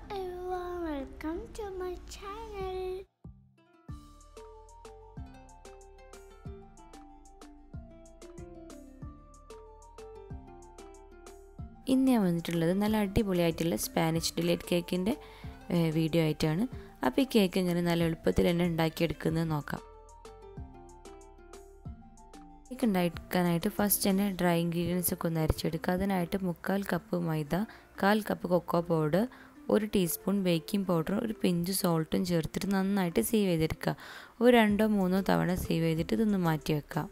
everyone, welcome to my channel. ഇന്ന് ഞാൻ വന്നിട്ടുള്ളത് നല്ല അടിപൊളിയായിട്ടുള്ള സ്പാനിഷ് ഡിലൈറ്റ് കേക്കിൻ്റെ വീഡിയോ ആയിട്ടാണ് അപ്പോൾ ഈ കേക്ക് എങ്ങനെ നല്ല എളുപ്പത്തിൽ തന്നെ ഉണ്ടാക്കിയെടുക്കുന്നത് നോക്കാം കേക്ക് ഉണ്ടാക്കാനായിട്ട് ഫസ്റ്റ് തന്നെ ഡ്രൈ ഇൻഗ്രീഡിയൻസ് ഒക്കെ ഒന്ന് അരച്ചെടുക്കുക അതിനായിട്ട് മുക്കാൽ കപ്പ് മൈദ കാൽ കപ്പ് കൊക്കോ പൗഡർ ഒരു ടീസ്പൂൺ ബേക്കിംഗ് പൗഡറും ഒരു പിഞ്ച് സോൾട്ടും ചേർത്തിട്ട് നന്നായിട്ട് സീവ് ചെയ്തെടുക്കുക ഒരു രണ്ടോ മൂന്നോ തവണ സീവ് ചെയ്തിട്ട് ഇതൊന്ന് മാറ്റി വെക്കാം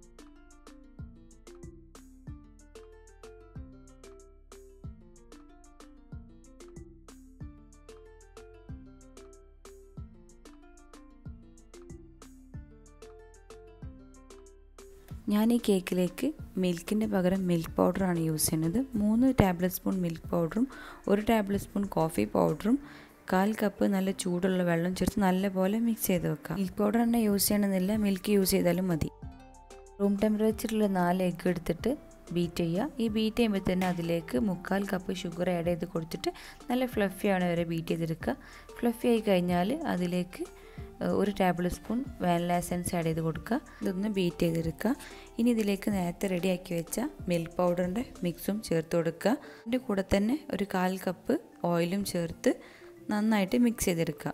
ഞാൻ ഈ കേക്കിലേക്ക് മിൽക്കിൻ്റെ പകരം മിൽക്ക് പൗഡറാണ് യൂസ് ചെയ്യുന്നത് മൂന്ന് ടേബിൾ സ്പൂൺ മിൽക്ക് പൗഡറും ഒരു ടേബിൾ സ്പൂൺ കോഫി പൗഡറും കാൽ കപ്പ് നല്ല ചൂടുള്ള വെള്ളം ചേർത്ത് നല്ലപോലെ മിക്സ് ചെയ്ത് വെക്കാം മിൽക്ക് പൗഡർ തന്നെ യൂസ് ചെയ്യണമെന്നില്ല മിൽക്ക് യൂസ് ചെയ്താലും മതി റൂം ടെമ്പറേച്ചറിൽ നാല് എഗ്ഗ് എടുത്തിട്ട് ബീറ്റ് ചെയ്യുക ഈ ബീറ്റ് ചെയ്യുമ്പോൾ തന്നെ അതിലേക്ക് മുക്കാൽ കപ്പ് ഷുഗർ ആഡ് ചെയ്ത് കൊടുത്തിട്ട് നല്ല ഫ്ലഫി ആണ് വരെ ബീറ്റ് ചെയ്തെടുക്കുക ഫ്ലഫി ആയി കഴിഞ്ഞാൽ അതിലേക്ക് ഒരു tablespoon vanilla essence add ചെയ്ത് കൊടുക്കുക ഇതൊന്ന് ബീറ്റ് ചെയ്തെടുക്കുക ഇനി ഇതിലേക്ക് നേരത്തെ റെഡിയാക്കി വെച്ച മിൽക്ക് പൗഡറിൻ്റെ മിക്സും ചേർത്ത് കൊടുക്കുക അതിൻ്റെ കൂടെ തന്നെ ഒരു കാൽ കപ്പ് ഓയിലും ചേർത്ത് നന്നായിട്ട് മിക്സ് ചെയ്തെടുക്കുക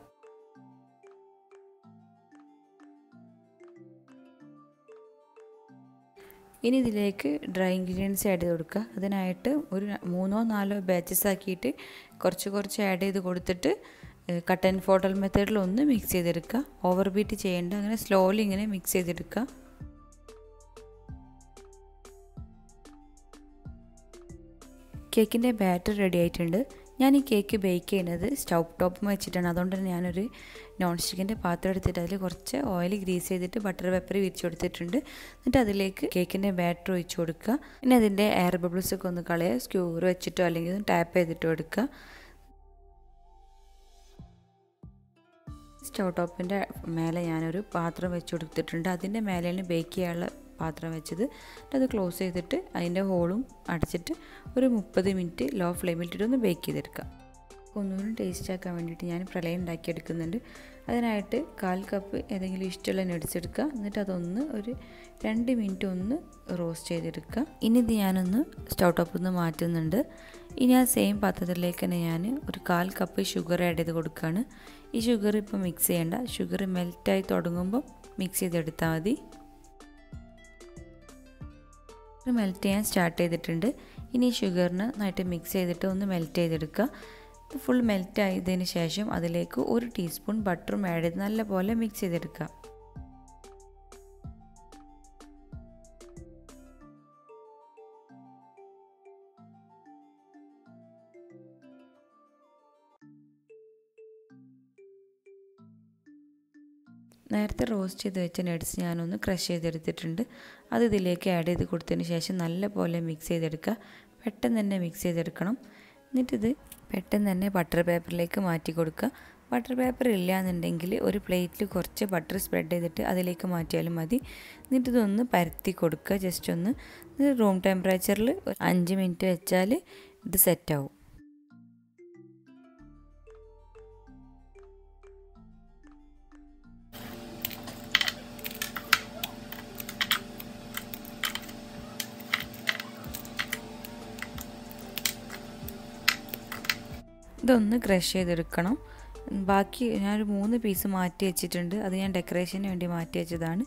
ഇനി ഇതിലേക്ക് ഡ്രൈ ഇൻഗ്രീഡിയൻസ് ആഡ് ചെയ്ത് കൊടുക്കുക അതിനായിട്ട് ഒരു മൂന്നോ നാലോ ബാച്ചസ് ആക്കിയിട്ട് കുറച്ച് കുറച്ച് ആഡ് ചെയ്ത് കൊടുത്തിട്ട് കട്ട് ആൻഡ് ഫോട്ടൽ മെത്തേഡിൽ ഒന്ന് മിക്സ് ചെയ്തെടുക്കുക ഓവർ ബീറ്റ് ചെയ്യേണ്ട അങ്ങനെ സ്ലോലി ഇങ്ങനെ മിക്സ് ചെയ്തെടുക്കുക കേക്കിൻ്റെ ബാറ്റർ റെഡി ആയിട്ടുണ്ട് ഞാൻ ഈ കേക്ക് ബേക്ക് ചെയ്യുന്നത് സ്റ്റൗ ടോപ്പ് വെച്ചിട്ടാണ് അതുകൊണ്ട് തന്നെ ഞാനൊരു നോൺ സ്റ്റിക്കിൻ്റെ പാത്രം എടുത്തിട്ട് അതിൽ കുറച്ച് ഓയിൽ ഗ്രീസ് ചെയ്തിട്ട് ബട്ടർ പേപ്പർ വിരിച്ചു കൊടുത്തിട്ടുണ്ട് എന്നിട്ട് അതിലേക്ക് കേക്കിൻ്റെ ബാറ്റർ ഒഴിച്ച് കൊടുക്കുക പിന്നെ അതിൻ്റെ എയർ ബബിൾസ് ഒക്കെ ഒന്ന് കളയുക സ്ക്യൂർ വെച്ചിട്ടോ അല്ലെങ്കിൽ ടാപ്പ് ചെയ്തിട്ടോ എടുക്കുക സ്റ്റൗ ടോപ്പിൻ്റെ മേലെ ഞാനൊരു പാത്രം വെച്ച് കൊടുത്തിട്ടുണ്ട് അതിൻ്റെ മേലെയാണ് ബേക്ക് ചെയ്യാനുള്ള പാത്രം വെച്ചത് അത് ക്ലോസ് ചെയ്തിട്ട് അതിൻ്റെ ഹോളും അടച്ചിട്ട് ഒരു മുപ്പത് മിനിറ്റ് ലോ ഫ്ലെയിമിലിട്ടിട്ട് ഒന്ന് ബേക്ക് ചെയ്തെടുക്കാം ഒന്നുകൂടി ടേസ്റ്റ് ആക്കാൻ വേണ്ടിയിട്ട് ഞാൻ പ്രളയം ഉണ്ടാക്കിയെടുക്കുന്നുണ്ട് അതിനായിട്ട് കാൽ കപ്പ് ഏതെങ്കിലും ഇഷ്ടമുള്ള നട്സ് എടുക്കുക എന്നിട്ട് അതൊന്ന് ഒരു രണ്ട് മിനിറ്റ് ഒന്ന് റോസ്റ്റ് ചെയ്തെടുക്കുക ഇനി ഇത് ഞാനൊന്ന് സ്റ്റൗ ടോപ്പിൽ നിന്ന് മാറ്റുന്നുണ്ട് ഇനി ആ സെയിം പാത്രത്തിലേക്ക് തന്നെ ഞാൻ ഒരു കാൽ കപ്പ് ഷുഗർ ആഡ് ചെയ്ത് കൊടുക്കുകയാണ് ഈ ഷുഗർ ഇപ്പോൾ മിക്സ് ചെയ്യേണ്ട ഷുഗർ മെൽറ്റായി തുടങ്ങുമ്പോൾ മിക്സ് ചെയ്തെടുത്താൽ മതി മെൽറ്റ് ചെയ്യാൻ സ്റ്റാർട്ട് ചെയ്തിട്ടുണ്ട് ഇനി ഷുഗറിന് നന്നായിട്ട് മിക്സ് ചെയ്തിട്ട് ഒന്ന് മെൽറ്റ് ചെയ്തെടുക്കുക ഫുൾ മെൽറ്റ് ആയതിന് ശേഷം അതിലേക്ക് ഒരു ടീസ്പൂൺ ബട്ടറും ആഡ് ചെയ്ത് നല്ലപോലെ മിക്സ് ചെയ്തെടുക്കുക നേരത്തെ റോസ്റ്റ് ചെയ്ത് വെച്ച നട്സ് ഞാനൊന്ന് ക്രഷ് ചെയ്തെടുത്തിട്ടുണ്ട് അത് ഇതിലേക്ക് ആഡ് ചെയ്ത് കൊടുത്തതിന് ശേഷം നല്ലപോലെ മിക്സ് ചെയ്തെടുക്കുക പെട്ടെന്ന് തന്നെ മിക്സ് ചെയ്തെടുക്കണം എന്നിട്ടിത് പെട്ടെന്ന് തന്നെ ബട്ടർ പേപ്പറിലേക്ക് മാറ്റി കൊടുക്കുക ബട്ടർ പേപ്പർ ഇല്ല എന്നുണ്ടെങ്കിൽ ഒരു പ്ലേറ്റിൽ കുറച്ച് ബട്ടർ സ്പ്രെഡ് ചെയ്തിട്ട് അതിലേക്ക് മാറ്റിയാലും മതി എന്നിട്ട് ഇതൊന്ന് പരത്തി കൊടുക്കുക ജസ്റ്റ് ഒന്ന് റൂം ടെമ്പറേച്ചറിൽ അഞ്ച് മിനിറ്റ് വെച്ചാൽ ഇത് സെറ്റാവും ഇതൊന്ന് ക്രഷ് ചെയ്തെടുക്കണം ബാക്കി ഞാനൊരു മൂന്ന് പീസ് മാറ്റി വെച്ചിട്ടുണ്ട് അത് ഞാൻ ഡെക്കറേഷന് വേണ്ടി മാറ്റി വെച്ചതാണ്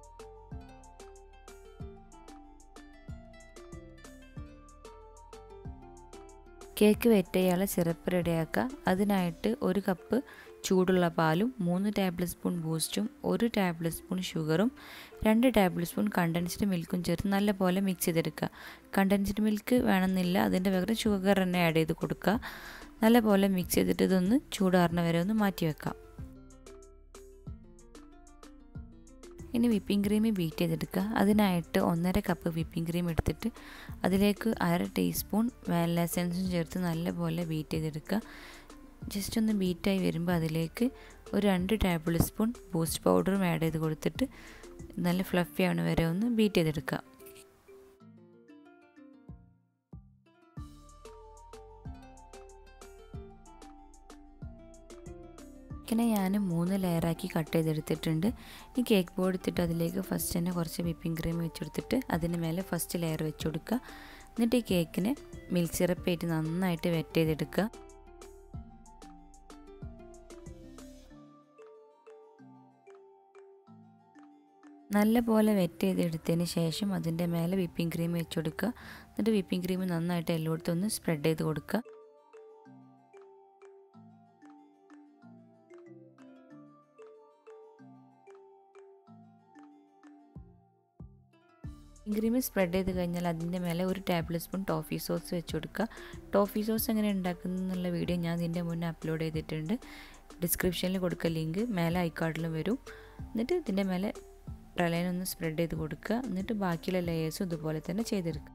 കേക്ക് വെറ്റ് ചെയ്യാനുള്ള സിറപ്പ് റെഡിയാക്കുക അതിനായിട്ട് ഒരു കപ്പ് ചൂടുള്ള പാലും മൂന്ന് ടേബിൾ സ്പൂൺ ബൂസ്റ്റും ഒരു ടേബിൾ സ്പൂൺ ഷുഗറും രണ്ട് ടേബിൾ സ്പൂൺ കണ്ടൻസ്ഡ് മിൽക്കും ചേർത്ത് നല്ലപോലെ മിക്സ് ചെയ്തെടുക്കുക കണ്ടൻസ്ഡ് മിൽക്ക് വേണമെന്നില്ല അതിൻ്റെ പകരം ഷുഗർ തന്നെ ആഡ് ചെയ്ത് കൊടുക്കുക നല്ലപോലെ മിക്സ് ചെയ്തിട്ട് ഇതൊന്ന് ചൂടാറുന്ന വരെ ഒന്ന് മാറ്റി വെക്കാം ഇനി വിപ്പിംഗ് ക്രീം ബീറ്റ് ചെയ്തെടുക്കുക അതിനായിട്ട് ഒന്നര കപ്പ് വിപ്പിംഗ് ക്രീം എടുത്തിട്ട് അതിലേക്ക് അര ടീസ്പൂൺ വാനില എസൻസും ചേർത്ത് നല്ലപോലെ ബീറ്റ് ചെയ്തെടുക്കുക ജസ്റ്റ് ഒന്ന് ബീറ്റായി വരുമ്പോൾ അതിലേക്ക് ഒരു രണ്ട് ടേബിൾ സ്പൂൺ ബൂസ്റ്റ് പൗഡറും ആഡ് ചെയ്ത് കൊടുത്തിട്ട് നല്ല ഫ്ലഫി ആവണ വരെ ഒന്ന് ബീറ്റ് ചെയ്തെടുക്കുക കേക്കിനെ ഞാൻ മൂന്ന് ലെയറാക്കി കട്ട് ചെയ്തെടുത്തിട്ടുണ്ട് ഈ കേക്ക് ബോർഡ് എടുത്തിട്ട് അതിലേക്ക് ഫസ്റ്റ് തന്നെ കുറച്ച് വിപ്പിംഗ് ക്രീം വെച്ചെടുത്തിട്ട് അതിന് മേലെ ഫസ്റ്റ് ലെയർ വെച്ച് കൊടുക്കുക എന്നിട്ട് ഈ കേക്കിനെ മിൽക്ക് സിറപ്പായിട്ട് നന്നായിട്ട് വെറ്റ് ചെയ്തെടുക്കുക നല്ല പോലെ വെറ്റ് ചെയ്തെടുത്തതിന് ശേഷം അതിൻ്റെ മേലെ വിപ്പിംഗ് ക്രീം വെച്ച് കൊടുക്കുക എന്നിട്ട് വിപ്പിംഗ് ക്രീം നന്നായിട്ട് എല്ലായിടത്തും ഒന്ന് സ്പ്രെഡ് ചെയ്ത് കൊടുക്കുക ക്രീം സ്പ്രെഡ് ചെയ്ത് കഴിഞ്ഞാൽ അതിൻ്റെ മേലെ ഒരു ടേബിൾ സ്പൂൺ ടോഫി സോസ് വെച്ച് കൊടുക്കുക ടോഫി സോസ് എങ്ങനെ ഉണ്ടാക്കുന്നുള്ള വീഡിയോ ഞാൻ ഇതിൻ്റെ മുന്നേ അപ്ലോഡ് ചെയ്തിട്ടുണ്ട് ഡിസ്ക്രിപ്ഷനിൽ കൊടുക്കുക ലിങ്ക് മേലെ ഐക്കാർഡിലും വരും എന്നിട്ട് ഇതിൻ്റെ മേലെ പ്രളയനൊന്ന് സ്പ്രെഡ് ചെയ്ത് കൊടുക്കുക എന്നിട്ട് ബാക്കിയുള്ള ലെയേഴ്സും ഇതുപോലെ തന്നെ ചെയ്തെടുക്കുക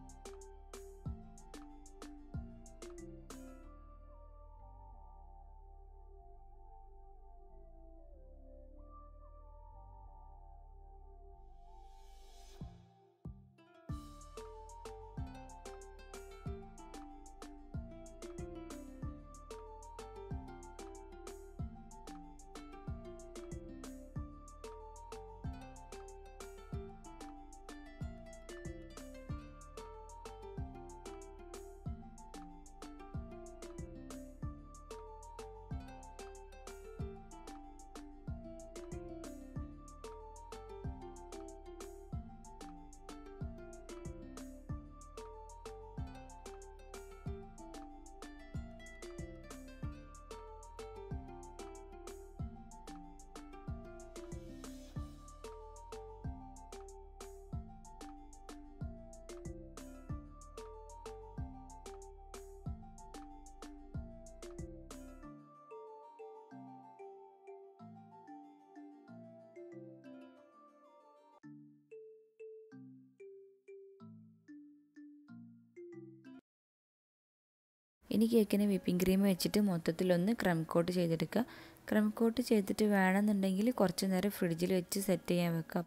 ഇനി കേക്കിന് വിപ്പിംഗ് ക്രീം വെച്ചിട്ട് മൊത്തത്തിലൊന്ന് ക്രം കോട്ട് ചെയ്തെടുക്കുക ക്രം കോട്ട് ചെയ്തിട്ട് വേണമെന്നുണ്ടെങ്കിൽ കുറച്ച് നേരം ഫ്രിഡ്ജിൽ വെച്ച് സെറ്റ് ചെയ്യാൻ വെക്കാം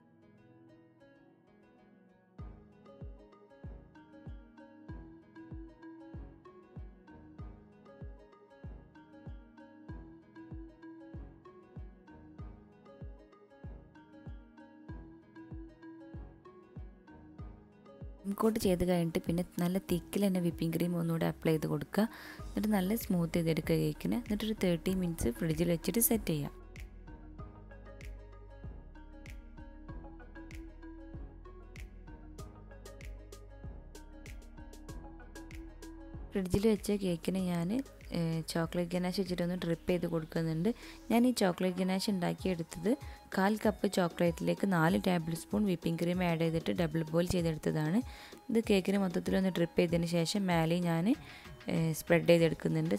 കോട്ട് ചെയ്ത് കഴിഞ്ഞിട്ട് പിന്നെ നല്ല തിക്കിൽ തന്നെ വിപ്പിംഗ് ക്രീം ഒന്നുകൂടെ അപ്ലൈ ചെയ്ത് കൊടുക്കുക എന്നിട്ട് നല്ല സ്മൂത്ത് ചെയ്തെടുക്കുക കേക്കിന് എന്നിട്ടൊരു തേർട്ടി മിനിറ്റ്സ് ഫ്രിഡ്ജിൽ വെച്ചിട്ട് സെറ്റ് ചെയ്യാം ഫ്രിഡ്ജിൽ വെച്ച കേക്കിന് ഞാൻ ചോക്ലേറ്റ് ഗനാഷ് വെച്ചിട്ടൊന്ന് ഡ്രിപ്പ് ചെയ്ത് കൊടുക്കുന്നുണ്ട് ഞാൻ ഈ ചോക്ലേറ്റ് ഗനാഷ് ഉണ്ടാക്കിയെടുത്തത് കാൽ കപ്പ് ചോക്ലേറ്റിലേക്ക് നാല് tablespoon whipping cream add ചെയ്തിട്ട് ഡബിൾ ബോയിൽ ചെയ്തെടുത്തതാണ് ഇത് കേക്കിന് മൊത്തത്തിലൊന്ന് ഡ്രിപ്പ് ചെയ്തതിന് ശേഷം മേലെ ഞാൻ സ്പ്രെഡ് ചെയ്തെടുക്കുന്നുണ്ട്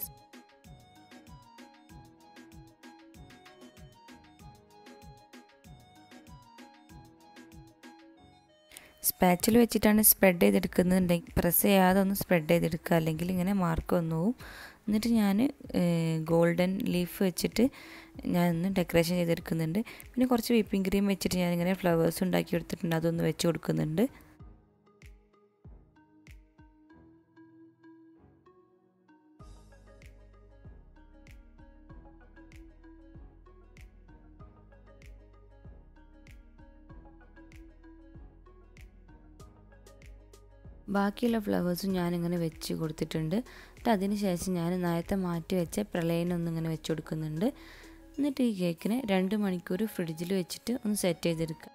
സ്പാച്ചിൽ വെച്ചിട്ടാണ് സ്പ്രെഡ് ചെയ്തെടുക്കുന്നുണ്ടെങ്കിൽ പ്രസ് ചെയ്യാതെ ഒന്ന് സ്പ്രെഡ് ചെയ്തെടുക്കുക അല്ലെങ്കിൽ ഇങ്ങനെ മാർക്ക് വന്നു പോവും എന്നിട്ട് ഞാൻ ഗോൾഡൻ ലീഫ് വെച്ചിട്ട് ഞാൻ ഒന്ന് ഡെക്കറേഷൻ ചെയ്തെടുക്കുന്നുണ്ട് പിന്നെ കുറച്ച് വിപ്പിംഗ് ക്രീം വെച്ചിട്ട് ഞാനിങ്ങനെ ഫ്ലവേഴ്സ് ഉണ്ടാക്കി എടുത്തിട്ടുണ്ട് അതൊന്ന് വെച്ച് കൊടുക്കുന്നുണ്ട് ബാക്കിയുള്ള ഫ്ലവേഴ്സും ഞാനിങ്ങനെ വെച്ച് കൊടുത്തിട്ടുണ്ട് എന്നിട്ട് അതിന് ശേഷം ഞാൻ നേരത്തെ മാറ്റി വെച്ച പ്രളയനൊന്നിങ്ങനെ വെച്ച് കൊടുക്കുന്നുണ്ട് എന്നിട്ട് ഈ കേക്കിനെ രണ്ട് മണിക്കൂർ ഫ്രിഡ്ജിൽ വെച്ചിട്ട് ഒന്ന് സെറ്റ് ചെയ്തെടുക്കുക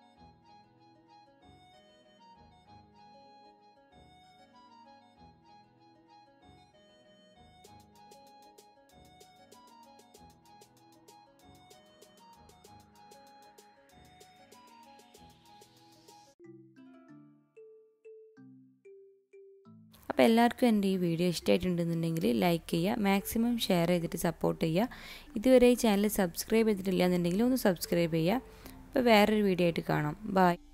അപ്പോൾ എല്ലാവർക്കും എൻ്റെ ഈ വീഡിയോ ഇഷ്ടമായിട്ടുണ്ടെന്നുണ്ടെങ്കിൽ ലൈക്ക് ചെയ്യുക മാക്സിമം ഷെയർ ചെയ്തിട്ട് സപ്പോർട്ട് ചെയ്യുക ഇതുവരെ ഈ ചാനൽ സബ്സ്ക്രൈബ് ചെയ്തിട്ടില്ല എന്നുണ്ടെങ്കിൽ ഒന്ന് സബ്സ്ക്രൈബ് ചെയ്യുക അപ്പോൾ വേറൊരു വീഡിയോ ആയിട്ട് കാണാം ബായ്